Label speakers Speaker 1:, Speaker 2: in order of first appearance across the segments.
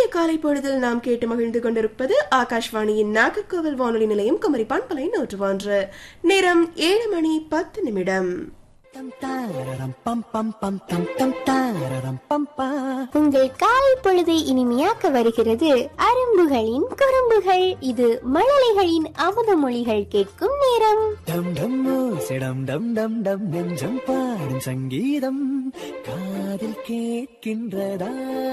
Speaker 1: காலை பொழுதில் நாம் கேட்டு மகிழ்ந்து கொண்டிருப்பது ஆகாஷ்வாணியின் நாகர்கோவில் வானொலி நிலையம் குமரிப்பான் பலை நூற்று ஒன்று நேரம் ஏழு மணி பத்து நிமிடம்
Speaker 2: Tam tararam pam pam pam tam tam tararam pam pam.
Speaker 3: உங்கள் காலை பொழுதை இனிமையாக்க வருகிறது அரும்புகளின் குறும்புகள் இது மழலைகளின் அமுத மொழிகள் கேட்கும் நேரம்
Speaker 2: டம் டம் ஓசைடம் டம் டம் டம் நெஞ்சம் பாடும் சங்கீதம் காதில் கேட்கின்றதா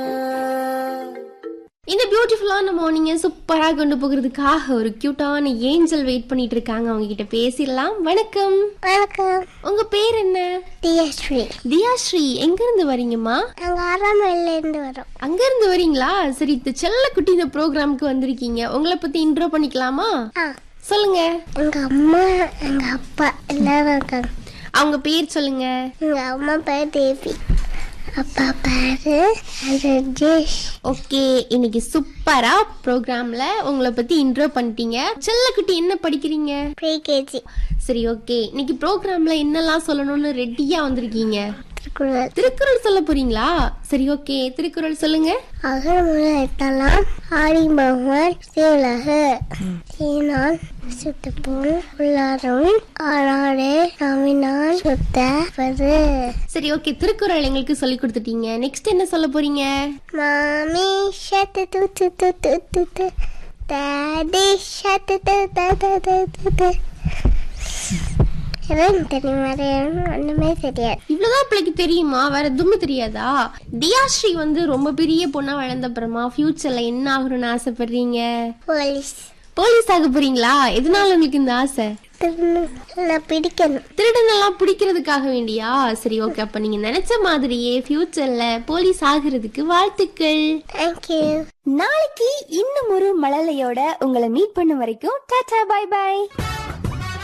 Speaker 4: இந்த பியூட்டிஃபுல்லான மார்னிங்கை சூப்பராக கொண்டு போகிறதுக்காக ஒரு கியூட்டான ஏஞ்சல் வெயிட் பண்ணிட்டு இருக்காங்க அவங்க கிட்ட பேசிடலாம் வணக்கம்
Speaker 3: வணக்கம்
Speaker 4: உங்க பேர் என்ன
Speaker 3: தியஸ்ரீ
Speaker 4: தியாஸ்ரீ எங்க இருந்து வரீங்கம்மா
Speaker 3: நாங்க ஆறாம் மைல்ல இருந்து வரோம்
Speaker 4: அங்க இருந்து வரீங்களா சரி இந்த செல்ல குட்டி இந்த ப்ரோக்ராம்க்கு வந்திருக்கீங்க உங்களை பத்தி இன்ட்ரோ பண்ணிக்கலாமா
Speaker 3: ஆ
Speaker 4: சொல்லுங்க
Speaker 3: எங்க அம்மா எங்க அப்பா எல்லாரும் இருக்காங்க
Speaker 4: அவங்க பேர் சொல்லுங்க
Speaker 3: எங்க அம்மா பேர் தேவி அப்பா பேரு ரஜேஷ்
Speaker 4: ஓகே இன்னைக்கு சூப்பரா ப்ரோக்ராம்ல உங்களை பத்தி இன்ட்ரோ பண்ணிட்டீங்க செல்ல குட்டி என்ன படிக்கிறீங்க
Speaker 3: ப்ரீகேஜி
Speaker 4: சரி ஓகே இன்னைக்கு ப்ரோக்ராம்ல என்னெல்லாம் சொல்லணும்னு ரெடியா வந்திருக்கீங்க
Speaker 3: திருக்குறள்
Speaker 4: திருக்குறள் சொல்ல போறீங்களா சரி ஓகே திருக்குறள் சொல்லுங்க
Speaker 3: அகரமுறை எட்டலாம் ஆடிமகன் சீலகு சீனால் சுத்தப்போல் உள்ளாரும் ஆறாடே நவினால் சுத்தப்பது
Speaker 4: சரி ஓகே திருக்குறள் எங்களுக்கு சொல்லி கொடுத்துட்டீங்க நெக்ஸ்ட் என்ன சொல்ல போறீங்க
Speaker 3: மாமி ஷட்டு து து து து து து டாடி ஷட்டு து து து து து து எதுவும் தெரியுமா ஒன்றுமே தெரியாது
Speaker 4: இவ்வளவுதான் பிள்ளைக்கு தெரியுமா வேற எதுவுமே தெரியாதா தியாஸ்ரீ வந்து ரொம்ப பெரிய பொண்ணா வளர்ந்த அப்புறமா ஃபியூச்சர்ல என்ன ஆகணும்னு ஆசைப்படுறீங்க
Speaker 3: போலீஸ்
Speaker 4: போலீஸ் ஆக போறீங்களா எதனால உங்களுக்கு இந்த ஆசை
Speaker 3: திரும்ப பிடிக்கணும்
Speaker 4: திருடனெல்லாம் பிடிக்கிறதுக்காக வேண்டியா சரி ஓகே அப்ப நீங்க நினைச்ச மாதிரியே ஃபியூச்சர்ல போலீஸ் ஆகிறதுக்கு வாழ்த்துக்கள்
Speaker 3: தேங்க்யூ
Speaker 5: நாளைக்கு இன்னும் ஒரு மழலையோட உங்களை மீட் பண்ணும் வரைக்கும் டாடா பை பை